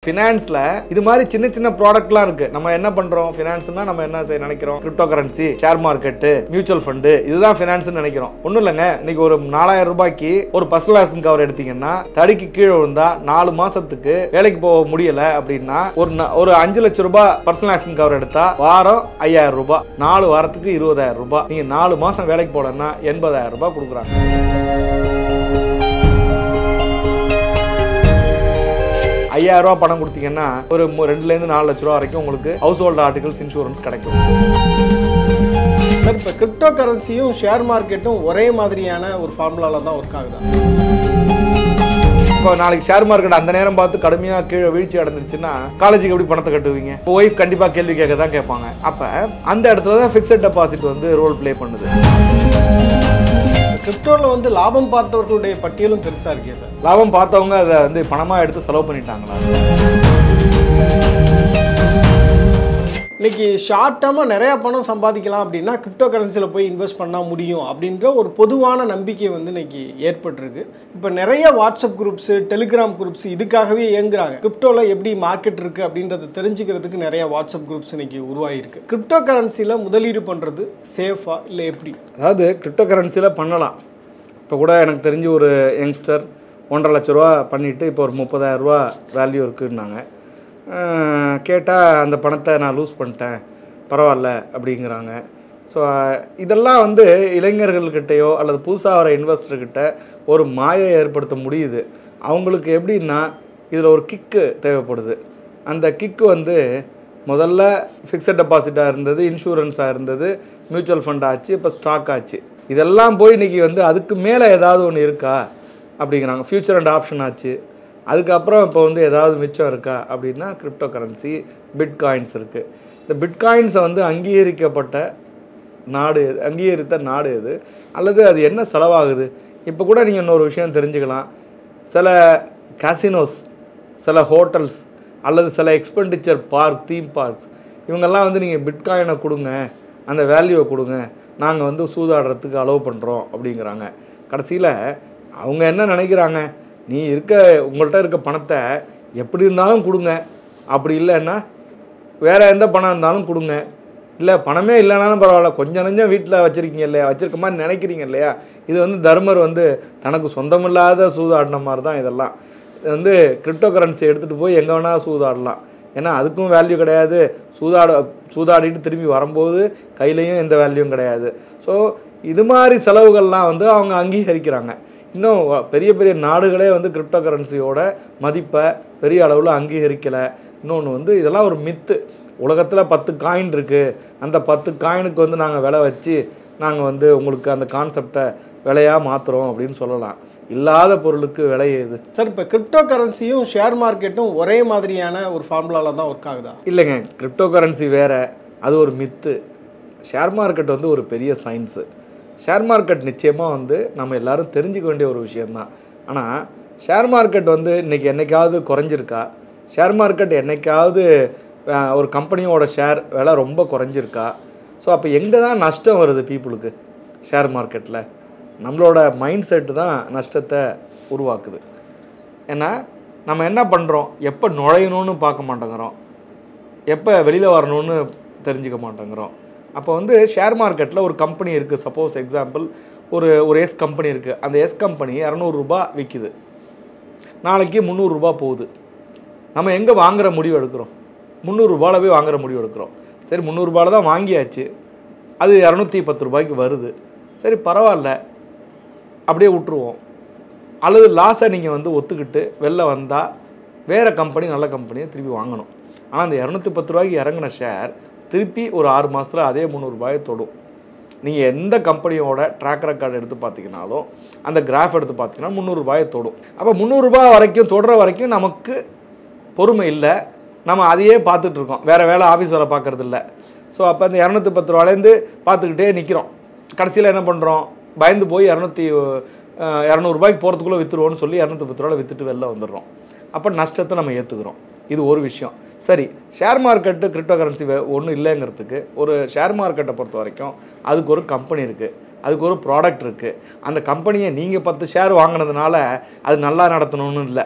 ஃபினான்ஸில் இது மாதிரி சின்ன சின்ன ப்ராடக்ட்லாம் இருக்கு நம்ம என்ன பண்றோம் ஃபினான்ஸ்னா நம்ம என்ன செய்ய நினைக்கிறோம் crypto currency share market mutual fund இதுதான் ஃபினான்ஸ் நினைக்கிறோம் ஒன்றும் இல்லைங்க இன்னைக்கு ஒரு நாலாயிரம் ரூபாய்க்கு ஒரு பர்சனல் ஆக்ஷன் கவர் எடுத்தீங்கன்னா தடிக்கு கீழே விழுந்தா நாலு மாசத்துக்கு வேலைக்கு போக முடியல அப்படின்னா ஒரு ந- ஒரு அஞ்சு லட்சம் ரூபாய் பர்சனல் ஆக்ஷன் கவர் எடுத்தா வாரம் ஐயாயிரம் ரூபாய் நாலு வாரத்துக்கு இருபதாயிரம் ரூபாய் நீங்க நாலு மாசம் வேலைக்கு போடணும்னா எண்பதாயிரம் ரூபாய் கொடுக்குறாங்க ஐயாயிரம் ரூபாய் பணம் கொடுத்தீங்கன்னா ஒரு மு- ரெண்டுல இருந்து நாலு லட்ச ரூபா வரைக்கும் உங்களுக்கு ஹவுஸ் ஹோல்ட் ஆர்டிகல்ஸ் இன்சூரன்ஸ் கிடைக்கும் சார் இப்போ கிரிப்டோ கரன்சியும் ஷேர் மார்க்கெட்டும் ஒரே மாதிரியான ஒரு ஃபார்முலால தான் ஒர்க் ஆகுதா இப்போ நாளைக்கு ஷேர் மார்க்கெட் அந்த நேரம் பார்த்து கடுமையாக கீழே வீழ்ச்சி அடைஞ்சிருச்சுன்னா காலேஜுக்கு எப்படி பணத்தை கட்டுவீங்க இப்போ ஒய்ஃப் கண்டிப்பாக கேள்வி கேட்க தான் கேட்பாங்க அப்போ அந்த இடத்துல தான் ஃபிக்ஸட் டெபாசிட் வந்து ரோல் ப்ளே பண்ணுது கிரிப்டோவில் வந்து லாபம் பார்த்தவர்களுடைய பட்டியலும் பெருசாக இருக்கே சார் லாபம் பார்த்தவங்க அதை வந்து பணமாக எடுத்து செலவு பண்ணிட்டாங்களா இன்னைக்கு ஷார்ட் டேர்மாக நிறையா பணம் சம்பாதிக்கலாம் அப்படின்னா கிரிப்டோ கரன்சியில் போய் இன்வெஸ்ட் பண்ண முடியும் அப்படின்ற ஒரு பொதுவான நம்பிக்கை வந்து இன்னைக்கு ஏற்பட்டிருக்கு இப்போ நிறைய வாட்ஸ்அப் குரூப்ஸ் டெலிகிராம் குரூப்ஸ் இதுக்காகவே இயங்குறாங்க கிரிப்டோவில் எப்படி மார்க்கெட் இருக்குது அப்படின்றத தெரிஞ்சுக்கிறதுக்கு நிறைய வாட்ஸ்அப் குரூப்ஸ் இன்னைக்கு உருவாகிருக்கு கிரிப்டோ கரன்சியில் முதலீடு பண்ணுறது சேஃபா இல்லை எப்படி அதாவது கிரிப்டோ கரன்சியில் பண்ணலாம் இப்போ கூட எனக்கு தெரிஞ்சு ஒரு யங்ஸ்டர் ஒன்றரை லட்ச ரூபா பண்ணிவிட்டு இப்போ ஒரு முப்பதாயிரம் ரூபா வேல்யூ இருக்குன்னாங்க கேட்டால் அந்த பணத்தை நான் லூஸ் பண்ணிட்டேன் பரவாயில்ல அப்படிங்கிறாங்க ஸோ இதெல்லாம் வந்து இளைஞர்கள்கிட்டயோ அல்லது புதுசாக வர இன்வெஸ்டர்கிட்ட ஒரு மாயை ஏற்படுத்த முடியுது அவங்களுக்கு எப்படின்னா இதில் ஒரு கிக்கு தேவைப்படுது அந்த கிக்கு வந்து முதல்ல ஃபிக்ஸட் டெபாசிட்டாக இருந்தது இன்சூரன்ஸாக இருந்தது மியூச்சுவல் ஃபண்ட் ஆச்சு இப்போ ஸ்டாக் ஆச்சு இதெல்லாம் போய் இன்னைக்கு வந்து அதுக்கு மேலே ஏதாவது ஒன்று இருக்கா அப்படிங்கிறாங்க ஃபியூச்சர் அண்ட் ஆப்ஷன் ஆச்சு அதுக்கப்புறம் இப்போ வந்து ஏதாவது மிச்சம் இருக்கா அப்படின்னா கிரிப்டோ கரன்சி பிட்காயின்ஸ் இருக்குது இந்த பிட்காயின்ஸை வந்து அங்கீகரிக்கப்பட்ட நாடு எது அங்கீகரித்த நாடு எது அல்லது அது என்ன செலவாகுது இப்போ கூட நீங்கள் இன்னொரு விஷயம் தெரிஞ்சுக்கலாம் சில காசினோஸ் சில ஹோட்டல்ஸ் அல்லது சில எக்ஸ்பெண்டிச்சர் பார்க் தீம் பார்க்ஸ் இவங்கெல்லாம் வந்து நீங்கள் பிட்காயினை கொடுங்க அந்த வேல்யூவை கொடுங்க நாங்கள் வந்து சூதாடுறதுக்கு அலோவ் பண்ணுறோம் அப்படிங்கிறாங்க கடைசியில் அவங்க என்ன நினைக்கிறாங்க நீ இருக்க உங்கள்கிட்ட இருக்க பணத்தை எப்படி இருந்தாலும் கொடுங்க அப்படி இல்லைன்னா வேற எந்த பணம் இருந்தாலும் கொடுங்க இல்லை பணமே இல்லைனாலும் பரவாயில்ல கொஞ்சம் நஞ்சம் வீட்டில் வச்சுருக்கீங்க இல்லையா வச்சிருக்க மாதிரி நினைக்கிறீங்க இல்லையா இது வந்து தர்மர் வந்து தனக்கு சொந்தமில்லாத சூதாடின மாதிரி தான் இதெல்லாம் இது வந்து கிரிப்டோ கரன்சி எடுத்துகிட்டு போய் எங்கே வேணால் சூதாடலாம் ஏன்னா அதுக்கும் வேல்யூ கிடையாது சூதாட சூதாடிட்டு திரும்பி வரும்போது கையிலையும் எந்த வேல்யூவும் கிடையாது ஸோ இது மாதிரி செலவுகள்லாம் வந்து அவங்க அங்கீகரிக்கிறாங்க இன்னும் வ- பெரிய பெரிய நாடுகளே வந்து கிரிப்டோ கரன்சியோட மதிப்பை பெரிய அளவில் அங்கீகரிக்கலை இன்னொன்று வந்து இதெல்லாம் ஒரு மித்து உலகத்தில் பத்து காயின் இருக்குது அந்த பத்து காயினுக்கு வந்து நாங்கள் விலை வச்சு நாங்கள் வந்து உங்களுக்கு அந்த கான்செப்டை விலையாக மாற்றுறோம் அப்படின்னு சொல்லலாம் இல்லாத பொருளுக்கு விலை ஏது சார் இப்போ கிரிப்டோ கரன்சியும் ஷேர் மார்க்கெட்டும் ஒரே மாதிரியான ஒரு ஃபார்முலால தான் ஒர்க் ஆகுதா இல்லைங்க கிரிப்டோ கரன்சி வேற அது ஒரு மித்து ஷேர் மார்க்கெட் வந்து ஒரு பெரிய சயின்ஸு ஷேர் மார்க்கெட் நிச்சயமாக வந்து நம்ம எல்லாரும் தெரிஞ்சுக்க வேண்டிய ஒரு விஷயம்தான் ஆனால் ஷேர் மார்க்கெட் வந்து இன்னைக்கு என்னைக்காவது குறைஞ்சிருக்கா ஷேர் மார்க்கெட் என்னைக்காவது அஹ், ஒரு கம்பெனியோட ஷேர் விலை ரொம்ப குறைஞ்சிருக்கா ஸோ அப்போ எங்கே தான் நஷ்டம் வருது பீப்புளுக்கு ஷேர் மார்க்கெட்டில் நம்மளோட மைண்ட் செட்டு தான் நஷ்டத்தை உருவாக்குது ஏன்னா நம்ம என்ன பண்ணுறோம் எப்போ நுழையணும்னு பார்க்க மாட்டேங்கிறோம் எப்போ வெளியில் வரணும்னு தெரிஞ்சுக்க மாட்டேங்கிறோம் அப்போ வந்து ஷேர் மார்க்கெட்டில் ஒரு கம்பெனி இருக்குது சப்போஸ் எக்ஸாம்பிள் ஒரு ஒரு எஸ் கம்பெனி இருக்குது அந்த எஸ் கம்பெனி இரநூறுபா விற்கிது நாளைக்கு முந்நூறுரூபா போகுது நம்ம எங்கே வாங்குற முடிவு எடுக்கிறோம் முந்நூறுரூபாவில் போய் வாங்குற முடிவு எடுக்கிறோம் சரி முந்நூறுரூபாவில் தான் வாங்கியாச்சு அது இரநூத்தி பத்து ரூபாய்க்கு வருது சரி பரவாயில்ல அப்படியே விட்டுருவோம் அல்லது லாஸை நீங்கள் வந்து ஒத்துக்கிட்டு வெளில வந்தால் வேறு கம்பெனி நல்ல கம்பெனியை திருப்பி வாங்கணும் ஆனால் அந்த இரநூத்தி பத்து ரூபாய்க்கு இறங்கின ஷேர் திருப்பி ஒரு ஆறு மாதத்தில் அதே முந்நூறுபாயை தொடும் நீங்கள் எந்த கம்பெனியோட ட்ராக் ரெக்கார்டு எடுத்து பார்த்தீங்கனாலும் அந்த கிராஃப் எடுத்து பார்த்தீங்கன்னா முந்நூறுபாயை தொடும் அப்போ முந்நூறுரூபா வரைக்கும் தொடுற வரைக்கும் நமக்கு பொறுமை இல்லை நம்ம அதையே பார்த்துட்டு இருக்கோம் வேற வேலை ஆஃபீஸ் வேலை பார்க்கறது இல்லை ஸோ அப்போ இந்த இரநூத்தி பத்து ரூபாலேருந்து பார்த்துக்கிட்டே நிற்கிறோம் கடைசியில் என்ன பண்ணுறோம் பயந்து போய் இரநூத்தி இரநூறுபாய்க்கு போகிறதுக்குள்ளே விற்றுருவோன்னு சொல்லி இரநூத்தி பத்து ரூபாய் விற்றுட்டு வெளில வந்துடுறோம் அப்போ நஷ்டத்தை நம்ம ஏற்றுக்கிறோம் இது ஒரு விஷயம் சரி ஷேர் மார்க்கெட்டு கிரிப்டோ கரன்சி ஒன்றும் இல்லைங்கிறதுக்கு ஒரு ஷேர் மார்க்கெட்டை பொறுத்த வரைக்கும் அதுக்கு ஒரு கம்பெனி இருக்குது அதுக்கு ஒரு ப்ராடக்ட் இருக்குது அந்த கம்பெனியை நீங்கள் பத்து ஷேர் வாங்கினதுனால அது நல்லா நடத்தணும்னு இல்லை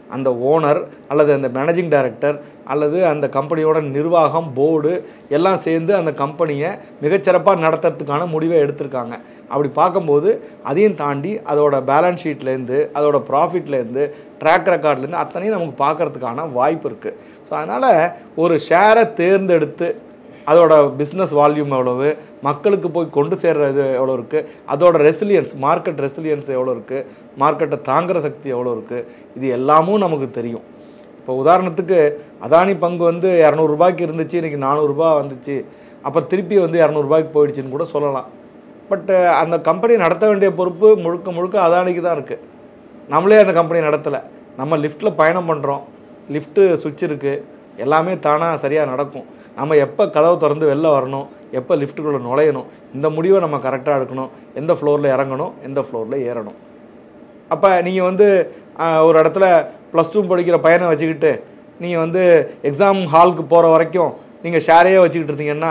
அந்த ஓனர் அல்லது அந்த மேனேஜிங் டைரக்டர் அல்லது அந்த கம்பெனியோட நிர்வாகம் போர்டு எல்லாம் சேர்ந்து அந்த கம்பெனியை மிகச்சிறப்பாக நடத்துறதுக்கான முடிவை எடுத்திருக்காங்க அப்படி பார்க்கும்போது அதையும் தாண்டி அதோட பேலன்ஸ் ஷீட்லேருந்து அதோட ப்ராஃபிட்லேருந்து ட்ராக் ரெக்கார்ட்லேருந்து அத்தனையும் நமக்கு பார்க்கறதுக்கான வாய்ப்பு இருக்குது ஸோ அதனால் ஒரு ஷேரை தேர்ந்தெடுத்து அதோட பிஸ்னஸ் வால்யூம் எவ்வளவு மக்களுக்கு போய் கொண்டு சேர்றது எவ்வளோ இருக்குது அதோட ரெசிலியன்ஸ் மார்க்கெட் ரெசிலியன்ஸ் எவ்வளோ இருக்குது மார்க்கெட்டை தாங்குற சக்தி எவ்வளோ இருக்குது இது எல்லாமும் நமக்கு தெரியும் இப்போ உதாரணத்துக்கு அதானி பங்கு வந்து இரநூறுபாய்க்கு இருந்துச்சு இன்றைக்கி நானூறுரூபா வந்துச்சு அப்புறம் திருப்பி வந்து இரநூறுபாய்க்கு போயிடுச்சுன்னு கூட சொல்லலாம் பட் அந்த கம்பெனி நடத்த வேண்டிய பொறுப்பு முழுக்க முழுக்க அதானிக்கு தான் இருக்குது நம்மளே அந்த கம்பெனி நடத்தலை நம்ம லிஃப்ட்டில் பயணம் பண்ணுறோம் லிஃப்ட்டு சுவிட்ச் இருக்குது எல்லாமே தானாக சரியாக நடக்கும் நம்ம எப்போ கதவை திறந்து வெளில வரணும் எப்போ லிஃப்ட்டுக்குள்ளே நுழையணும் இந்த முடிவை நம்ம கரெக்டாக எடுக்கணும் எந்த ஃப்ளோரில் இறங்கணும் எந்த ஃப்ளோரில் ஏறணும் அப்போ நீங்கள் வந்து ஆஹ், ஒரு இடத்துல ப்ளஸ் டூ படிக்கிற பையனை வச்சுக்கிட்டு நீங்கள் வந்து எக்ஸாம் ஹாலுக்கு போகிற வரைக்கும் நீங்கள் ஷேரையே வச்சுக்கிட்டு இருந்தீங்கன்னா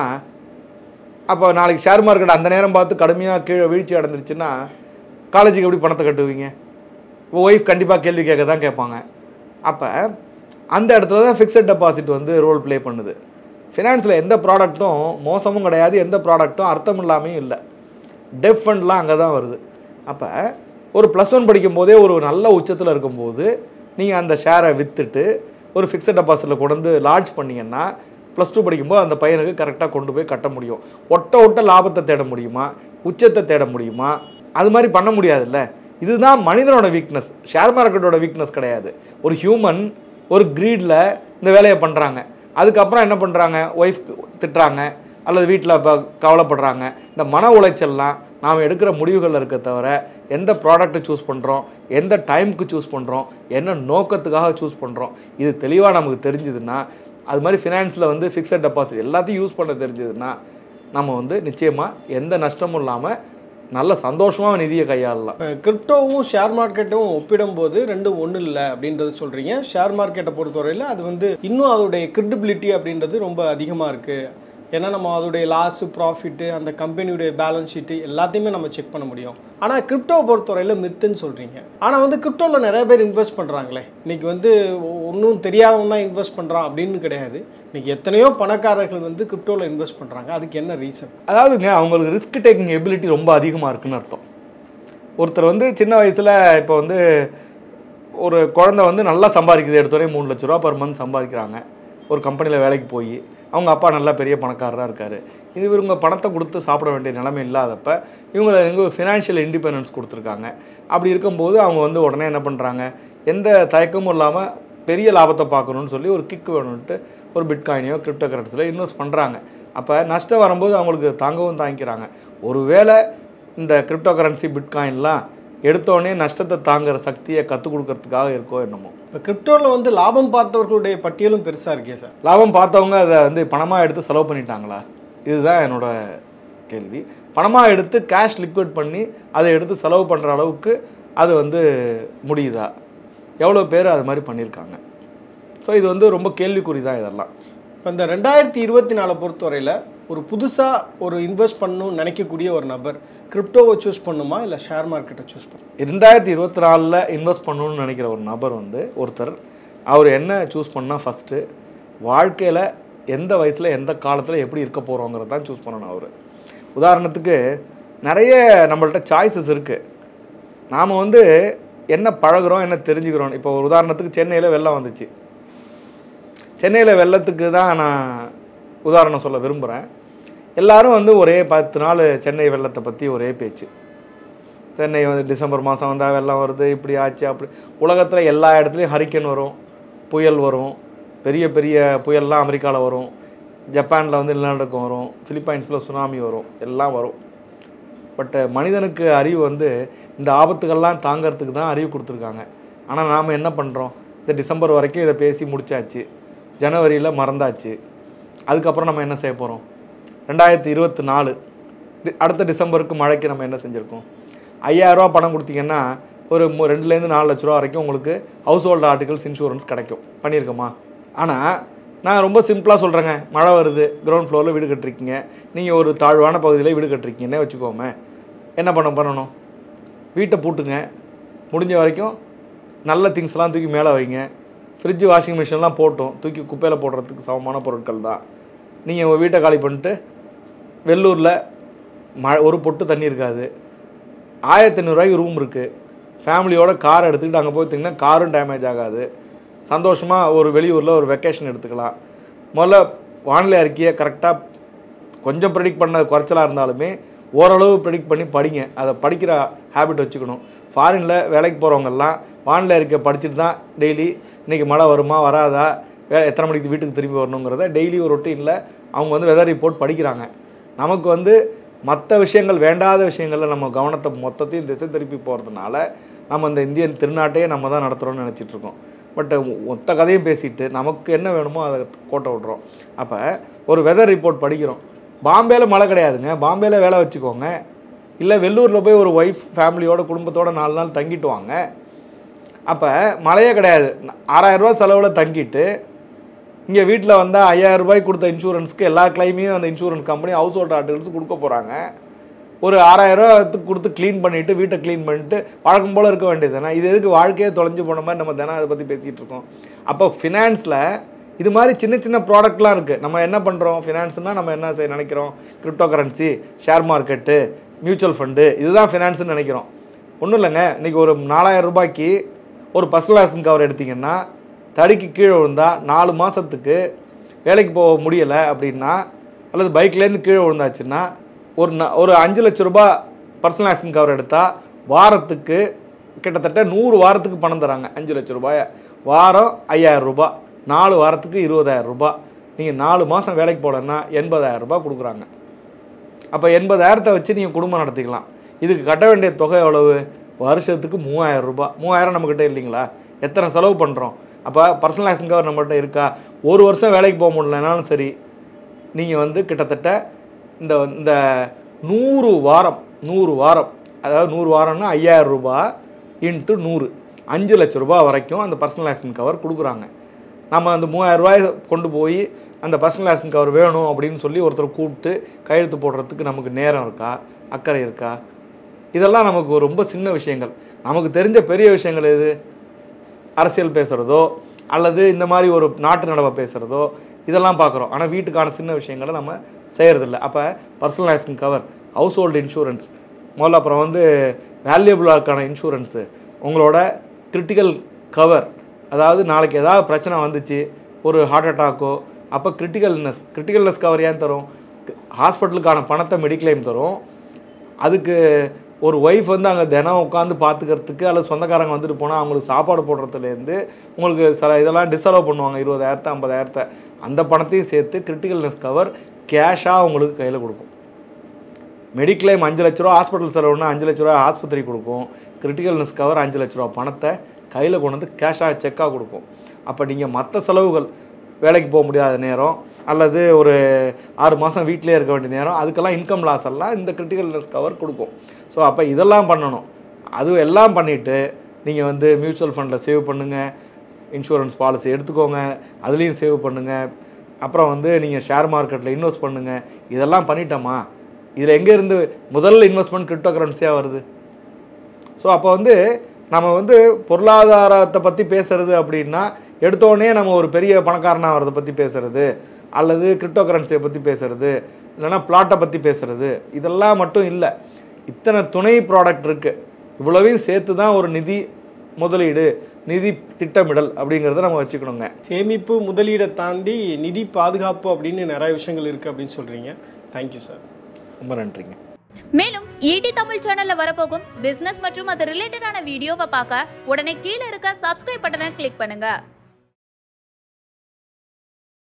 அப்போ நாளைக்கு ஷேர் மார்க்கெட் அந்த நேரம் பார்த்து கடுமையாக கீழே வீழ்ச்சி அடைஞ்சிருச்சுன்னா காலேஜுக்கு எப்படி பணத்தை கட்டுவீங்க ஒய்ஃப் கண்டிப்பாக கேள்வி கேட்க தான் கேட்பாங்க அப்போ அந்த இடத்துல தான் ஃபிக்ஸட் டெபாசிட் வந்து ரோல் ப்ளே பண்ணுது ஃபினான்ஸில் எந்த ப்ராடக்ட்டும் மோசமும் கிடையாது எந்த ப்ராடக்ட்டும் அர்த்தம் இல்லாமையும் இல்லை டெஃப் ஃபண்ட்லாம் அங்கே தான் வருது அப்போ ஒரு ப்ளஸ் ஒன் படிக்கும் போதே ஒரு நல்ல உச்சத்தில் இருக்கும்போது நீங்கள் அந்த ஷேரை விற்றுட்டு ஒரு ஃபிக்ஸட் டெபாசிட்டில் கொண்டு வந்து லார்ஜ் பண்ணீங்கன்னா ப்ளஸ் டூ படிக்கும்போது அந்த பையனுக்கு கரெக்டாக கொண்டு போய் கட்ட முடியும் ஒட்ட ஒட்ட லாபத்தை தேட முடியுமா உச்சத்தை தேட முடியுமா அது மாதிரி பண்ண முடியாதுல்ல இதுதான் மனிதனோட வீக்னஸ் ஷேர் மார்க்கெட்டோட வீக்னஸ் கிடையாது ஒரு ஹியூமன் ஒரு க்ரீடில் இந்த வேலையை பண்ணுறாங்க அதுக்கப்புறம் என்ன பண்ணுறாங்க ஒய்ஃப் திட்டுறாங்க அல்லது வீட்டில் இப்போ கவலைப்படுறாங்க இந்த மன உளைச்சல்லாம் நாம் எடுக்கிற முடிவுகள் இருக்க தவிர எந்த ப்ராடக்ட்டை சூஸ் பண்ணுறோம் எந்த டைமுக்கு சூஸ் பண்ணுறோம் என்ன நோக்கத்துக்காக சூஸ் பண்ணுறோம் இது தெளிவாக நமக்கு தெரிஞ்சுதுன்னா அது மாதிரி ஃபினான்ஸில் வந்து ஃபிக்ஸட் டெபாசிட் எல்லாத்தையும் யூஸ் பண்ண தெரிஞ்சதுன்னா நம்ம வந்து நிச்சயமாக எந்த நஷ்டமும் இல்லாமல் நல்ல சந்தோஷமாக நிதியை கையாளலாம் கிரிப்டோவும் ஷேர் மார்க்கெட்டும் ஒப்பிடும்போது ரெண்டும் ஒன்றும் இல்லை அப்படின்றது சொல்கிறீங்க ஷேர் மார்க்கெட்டை பொறுத்தவரையில் அது வந்து இன்னும் அதோடைய கிரெடிபிலிட்டி அப்படின்றது ரொம்ப அதிகமாக இருக்குது ஏன்னா நம்ம அதோடைய லாஸு ப்ராஃபிட்டு அந்த கம்பெனியுடைய பேலன்ஸ் ஷீட்டு எல்லாத்தையுமே நம்ம செக் பண்ண முடியும் ஆனால் கிரிப்டோவை பொறுத்தவரையில் மித்துன்னு சொல்கிறீங்க ஆனால் வந்து கிரிப்டோவில் நிறைய பேர் இன்வெஸ்ட் பண்ணுறாங்களே இன்னைக்கு வந்து ஒன்றும் தெரியாதவன் தான் இன்வெஸ்ட் பண்ணுறான் அப்படின்னு கிடையாது இன்னைக்கு எத்தனையோ பணக்காரர்கள் வந்து கிரிப்டோவில் இன்வெஸ்ட் பண்ணுறாங்க அதுக்கு என்ன ரீசன் அதாவதுங்க அவங்களுக்கு ரிஸ்க் டேக்கிங் எபிலிட்டி ரொம்ப அதிகமாக இருக்குன்னு அர்த்தம் ஒருத்தர் வந்து சின்ன வயசில் இப்போ வந்து ஒரு குழந்தை வந்து நல்லா சம்பாதிக்குது எடுத்தோடனே மூணு லட்ச ரூபா பர் மந்த் சம்பாதிக்கிறாங்க ஒரு கம்பெனியில் வேலைக்கு போய் அவங்க அப்பா நல்லா பெரிய பணக்காரராக இருக்கார் இது இவங்க பணத்தை கொடுத்து சாப்பிட வேண்டிய நிலைமை இல்லாதப்ப இவங்களை இவங்க ஃபினான்ஷியல் இண்டிபெண்டன்ஸ் கொடுத்துருக்காங்க அப்படி இருக்கும்போது அவங்க வந்து உடனே என்ன பண்ணுறாங்க எந்த தயக்கமும் இல்லாமல் பெரிய லாபத்தை பார்க்கணும்னு சொல்லி ஒரு கிக் வேணும்ன்ட்டு ஒரு பிட்காயினையோ கிரிப்டோ கரன்சியில் இன்வெஸ்ட் பண்ணுறாங்க அப்போ நஷ்டம் வரும்போது அவங்களுக்கு தாங்கவும் தாங்கிக்கிறாங்க ஒருவேளை இந்த கிரிப்டோ கரன்சி பிட்காயின்லாம் எடுத்தோடனே நஷ்டத்தை தாங்குற சக்தியை கற்றுக் கொடுக்கறதுக்காக இருக்கோ என்னமோ இப்போ கிரிப்டோவில் வந்து லாபம் பார்த்தவர்களுடைய பட்டியலும் பெருசாக இருக்கே சார் லாபம் பார்த்தவங்க அதை வந்து பணமாக எடுத்து செலவு பண்ணிட்டாங்களா இதுதான் என்னோட கேள்வி பணமாக எடுத்து கேஷ் லிக்விட் பண்ணி அதை எடுத்து செலவு பண்ணுற அளவுக்கு அது வந்து முடியுதா எவ்வளோ பேர் அது மாதிரி பண்ணியிருக்காங்க ஸோ இது வந்து ரொம்ப கேள்விக்குறி தான் இதெல்லாம் இப்போ இந்த ரெண்டாயிரத்தி இருபத்தி நாலை பொறுத்தவரையில் ஒரு புதுசாக ஒரு இன்வெஸ்ட் பண்ணணும்னு நினைக்கக்கூடிய ஒரு நபர் கிரிப்டோவை சூஸ் பண்ணுமா இல்லை ஷேர் மார்க்கெட்டை சூஸ் பண்ணுமா ரெண்டாயிரத்தி இருபத்தி நாலில் இன்வெஸ்ட் பண்ணணும்னு நினைக்கிற ஒரு நபர் வந்து ஒருத்தர் அவர் என்ன சூஸ் பண்ணால் ஃபஸ்ட்டு வாழ்க்கையில் எந்த வயசில் எந்த காலத்தில் எப்படி இருக்க போகிறோங்கிறது தான் சூஸ் பண்ணணும் அவர் உதாரணத்துக்கு நிறைய நம்மள்ட்ட சாய்ஸஸ் இருக்குது நாம் வந்து என்ன பழகுறோம் என்ன தெரிஞ்சுக்கிறோம் இப்போ ஒரு உதாரணத்துக்கு சென்னையில் வெள்ளம் வந்துச்சு சென்னையில் வெள்ளத்துக்கு தான் நான் உதாரணம் சொல்ல விரும்புகிறேன் எல்லாரும் வந்து ஒரே பத்து நாள் சென்னை வெள்ளத்தை பற்றி ஒரே பேச்சு சென்னை வந்து டிசம்பர் மாதம் வந்தால் வெள்ளம் வருது இப்படி ஆச்சு அப்படி உலகத்தில் எல்லா இடத்துலையும் ஹரிக்கன் வரும் புயல் வரும் பெரிய பெரிய புயல்லாம் அமெரிக்காவில் வரும் ஜப்பானில் வந்து நிலநடுக்கம் வரும் பிலிப்பைன்ஸில் சுனாமி வரும் எல்லாம் வரும் பட் மனிதனுக்கு அறிவு வந்து இந்த ஆபத்துகள்லாம் தாங்கிறதுக்கு தான் அறிவு கொடுத்துருக்காங்க ஆனால் நாம் என்ன பண்ணுறோம் இந்த டிசம்பர் வரைக்கும் இதை பேசி முடிச்சாச்சு ஜனவரியில் மறந்தாச்சு அதுக்கப்புறம் நம்ம என்ன செய்ய போகிறோம் ரெண்டாயிரத்தி இருபத்தி நாலு டி- அடுத்த டிசம்பருக்கு மழைக்கு நம்ம என்ன செஞ்சுருக்கோம் ஐயாயிரரூவா பணம் கொடுத்தீங்கன்னா ஒரு மு- ரெண்டுலேருந்து நாலு லட்ச ரூபா வரைக்கும் உங்களுக்கு ஹவுஸ் ஹோல்டு ஆர்டிகல்ஸ் இன்சூரன்ஸ் கிடைக்கும் பண்ணியிருக்கோமா ஆனால் நான் ரொம்ப சிம்பிளாக சொல்கிறேங்க மழை வருது கிரவுண்ட் ஃப்ளோரில் வீடு கட்டிருக்கீங்க நீங்கள் ஒரு தாழ்வான பகுதியில் வீடு கட்டிருக்கீங்கன்னே வச்சுக்கோமே என்ன பண்ண பண்ணணும் வீட்டை பூட்டுங்க முடிஞ்ச வரைக்கும் நல்ல திங்ஸ்லாம் தூக்கி மேலே வைங்க ஃப்ரிட்ஜ் வாஷிங் மிஷின்லாம் போட்டோம் தூக்கி குப்பையில் போடுறதுக்கு சமமான பொருட்கள் தான் நீங்கள் உங்கள் வீட்டை காலி பண்ணிட்டு வெள்ளூரில் மழை ஒரு பொட்டு தண்ணி இருக்காது ஆயிரத்தி ஐநூறுரூவாய்க்கு ரூம் இருக்குது ஃபேமிலியோட கார் எடுத்துக்கிட்டு அங்கே போயிட்டீங்கன்னா காரும் டேமேஜ் ஆகாது சந்தோஷமாக ஒரு வெளியூரில் ஒரு வெக்கேஷன் எடுத்துக்கலாம் முதல்ல வானிலை அறிக்கையை கரெக்டாக கொஞ்சம் ப்ரெடிக்ட் பண்ண குறைச்சலாக இருந்தாலுமே ஓரளவு ப்ரெடிக்ட் பண்ணி படிங்க அதை படிக்கிற ஹேபிட் வச்சுக்கணும் ஃபாரினில் வேலைக்கு போகிறவங்கெல்லாம் வானிலை அறிக்கை படிச்சுட்டு தான் டெய்லி இன்றைக்கி மழை வருமா வராதா வே எத்தனை மணிக்கு வீட்டுக்கு திரும்பி வரணுங்கிறத டெய்லி ஒரு ரொட்டீனில் அவங்க வந்து வெதர் ரிப்போர்ட் படிக்கிறாங்க நமக்கு வந்து மற்ற விஷயங்கள் வேண்டாத விஷயங்களில் நம்ம கவனத்தை மொத்தத்தையும் திசை திருப்பி போகிறதுனால நம்ம இந்த இந்தியன் திருநாட்டையே நம்ம தான் நடத்துகிறோம்னு நினச்சிட்டு இருக்கோம் பட் மொத்த கதையும் பேசிட்டு நமக்கு என்ன வேணுமோ அதை கோட்டை விட்றோம் அப்போ ஒரு வெதர் ரிப்போர்ட் படிக்கிறோம் பாம்பேல மழை கிடையாதுங்க பாம்பேல வேலை வச்சுக்கோங்க இல்லை வெள்ளூரில் போய் ஒரு ஒய்ஃப் ஃபேமிலியோட குடும்பத்தோட நாலு நாள் தங்கிட்டு வாங்க அப்போ மழையே கிடையாது ஆறாயிரம் ரூபாய் செலவில் தங்கிட்டு இங்கே வீட்டில் வந்தால் ஐயாயிரம் ரூபாய்க்கு கொடுத்த இன்சூரன்ஸ்க்கு எல்லா கிளைமையும் அந்த insurance company house hold articles கொடுக்க போகிறாங்க ஒரு ஆறாயிரம் ரூபாய்க்கு கொடுத்து க்ளீன் பண்ணிவிட்டு வீட்டை க்ளீன் பண்ணிட்டு வழக்கம் போல் இருக்க வேண்டியது தானே இது எதுக்கு வாழ்க்கையே தொலைஞ்சு போன மாதிரி நம்ம தினம் அதை பற்றி பேசிகிட்டு இருக்கோம் அப்போ ஃபினான்ஸில் இது மாதிரி சின்ன சின்ன ப்ராடக்ட்லாம் இருக்குது நம்ம என்ன பண்ணுறோம் ஃபினான்ஸ்னால் நம்ம என்ன செய்ய நினைக்கிறோம் crypto currency share market mutual fund இதுதான் ஃபினான்ஸ்னு நினைக்கிறோம் ஒன்றும் இல்லைங்க இன்றைக்கி ஒரு நாலாயிரம் ரூபாய்க்கு ஒரு பர்சனல் ஆக்ஷன் கவர் எடுத்தீங்கன்னா தடிக்கு கீழே விழுந்தா நாலு மாதத்துக்கு வேலைக்கு போக முடியலை அப்படின்னா அல்லது பைக்லேருந்து கீழே விழுந்தாச்சுன்னா ஒரு ந ஒரு அஞ்சு லட்ச ரூபாய் பர்சனல் ஆக்ஷன் கவர் எடுத்தால் வாரத்துக்கு கிட்டத்தட்ட நூறு வாரத்துக்கு பணம் தராங்க அஞ்சு லட்ச ரூபாய் வாரம் ஐயாயிரம் ரூபாய் நாலு வாரத்துக்கு இருபதாயிரம் ரூபாய் நீங்கள் நாலு மாதம் வேலைக்கு போகலன்னா எண்பதாயிரம் ரூபாய் கொடுக்குறாங்க அப்போ எண்பதாயிரத்தை வச்சு நீங்கள் குடும்பம் நடத்திக்கலாம் இதுக்கு கட்ட வேண்டிய தொகை எவ்வளவு வருஷத்துக்கு மூவாயிரம் ரூபாய் மூவாயிரம் நம்மக்கிட்ட இல்லைங்களா எத்தனை செலவு பண்ணுறோம் அப்போ பர்சனல் ஆக்ஷன் கவர் நம்மகிட்ட இருக்கா ஒரு வருஷம் வேலைக்கு போக முடியலனாலும் சரி நீங்கள் வந்து கிட்டத்தட்ட இந்த இந்த நூறு வாரம் நூறு வாரம் அதாவது நூறு வாரம்னா ஐயாயிரம் ரூபாய் இன்ட்டு நூறு அஞ்சு லட்ச ரூபாய் வரைக்கும் அந்த பர்சனல் ஆக்ஷன் கவர் கொடுக்குறாங்க நம்ம அந்த மூவாயிரம் ரூபாய் கொண்டு போய் அந்த பர்சனல் ஆக்ஷன் கவர் வேணும் அப்படின்னு சொல்லி ஒருத்தர் கூப்பிட்டு கையெழுத்து போடுறதுக்கு நமக்கு நேரம் இருக்கா அக்கறை இருக்கா இதெல்லாம் நமக்கு ரொம்ப சின்ன விஷயங்கள் நமக்கு தெரிஞ்ச பெரிய விஷயங்கள் எது அரசியல் பேசுகிறதோ அல்லது இந்த மாதிரி ஒரு நாட்டு நடவை பேசுகிறதோ இதெல்லாம் பார்க்குறோம் ஆனால் வீட்டுக்கான சின்ன விஷயங்களை நம்ம செய்கிறதில்ல அப்போ personal action cover house hold insurance முதல்ல அப்புறம் வந்து வேல்யூபிளாக்கான இன்சூரன்ஸு உங்களோட கிரிட்டிக்கல் கவர் அதாவது நாளைக்கு ஏதாவது பிரச்சனை வந்துச்சு ஒரு ஹார்ட் அட்டாக்கோ அப்போ கிரிட்டிக்கல்னஸ் கிரிட்டிக்கல்னஸ் கவர் ஏன் தரும் ஹாஸ்பிட்டலுக்கான பணத்தை மெடிக்ளைம் தரும் அதுக்கு ஒரு ஒய்ஃப் வந்து அங்கே தினம் உட்காந்து பார்த்துக்கிறதுக்கு அல்லது சொந்தக்காரங்க வந்துட்டு போனால் அவங்களுக்கு சாப்பாடு போடுறதுலேருந்து உங்களுக்கு சில இதெல்லாம் டிசர்வ் பண்ணுவாங்க இருபதாயிரத்தை ஐம்பதாயிரத்தை அந்த பணத்தையும் சேர்த்து கிரிட்டிக்கல்னஸ் கவர் கேஷாக உங்களுக்கு கையில் கொடுக்கும் மெடிக்ளைம் அஞ்சு லட்ச ரூபா ஹாஸ்பிட்டல் செலவுனா அஞ்சு லட்ச ரூபா ஆஸ்பத்திரி கொடுக்கும் கிரிட்டிக்கல்னஸ் கவர் அஞ்சு லட்ச ரூபா பணத்தை கையில் கொண்டு வந்து கேஷாக செக்காக கொடுக்கும் அப்போ நீங்கள் மற்ற செலவுகள் வேலைக்கு போக முடியாத நேரம் அல்லது ஒரு ஆறு மாதம் வீட்டிலே இருக்க வேண்டிய நேரம் அதுக்கெல்லாம் இன்கம் லாஸ் எல்லாம் இந்த கிரிட்டிக்கல்னஸ் கவர் கொடுக்கும் ஸோ அப்போ இதெல்லாம் பண்ணணும் அது எல்லாம் பண்ணிவிட்டு நீங்கள் வந்து மியூச்சுவல் ஃபண்டில் சேவ் பண்ணுங்கள் இன்சூரன்ஸ் பாலிசி எடுத்துக்கோங்க அதுலேயும் சேவ் பண்ணுங்கள் அப்புறம் வந்து நீங்கள் ஷேர் மார்க்கெட்டில் இன்வெஸ்ட் பண்ணுங்கள் இதெல்லாம் பண்ணிட்டோமா இதில் எங்கேருந்து முதல்ல இன்வெஸ்ட்மெண்ட் கிரிப்டோ கரன்சியாக வருது ஸோ அப்போ வந்து நம்ம வந்து பொருளாதாரத்தை பற்றி பேசுறது அப்படின்னா எடுத்தோடனே நம்ம ஒரு பெரிய பணக்காரனாக வரதை பற்றி பேசுறது அல்லது கிரிப்டோ கரன்சியை பற்றி பேசுறது இல்லைன்னா பிளாட்டை பற்றி பேசுறது இதெல்லாம் மட்டும் இல்லை இத்தனை துணை ப்ராடக்ட் இருக்குது இவ்வளவையும் சேர்த்து தான் ஒரு நிதி முதலீடு நிதி திட்டமிடல் அப்படிங்கிறத நம்ம வச்சுக்கணுங்க சேமிப்பு முதலீடை தாண்டி நிதி பாதுகாப்பு அப்படின்னு நிறைய விஷயங்கள் இருக்குது அப்படின்னு சொல்கிறீங்க தேங்க்யூ சார் ரொம்ப நன்றிங்க மேலும் ஈடி தமிழ் சேனல்ல வரப்போகும் பிசினஸ் மற்றும் அது ரிலேட்டடான வீடியோவை பார்க்க உடனே கீழே இருக்க சப்ஸ்கிரைப் பட்டனை கிளிக் பண்ணுங்க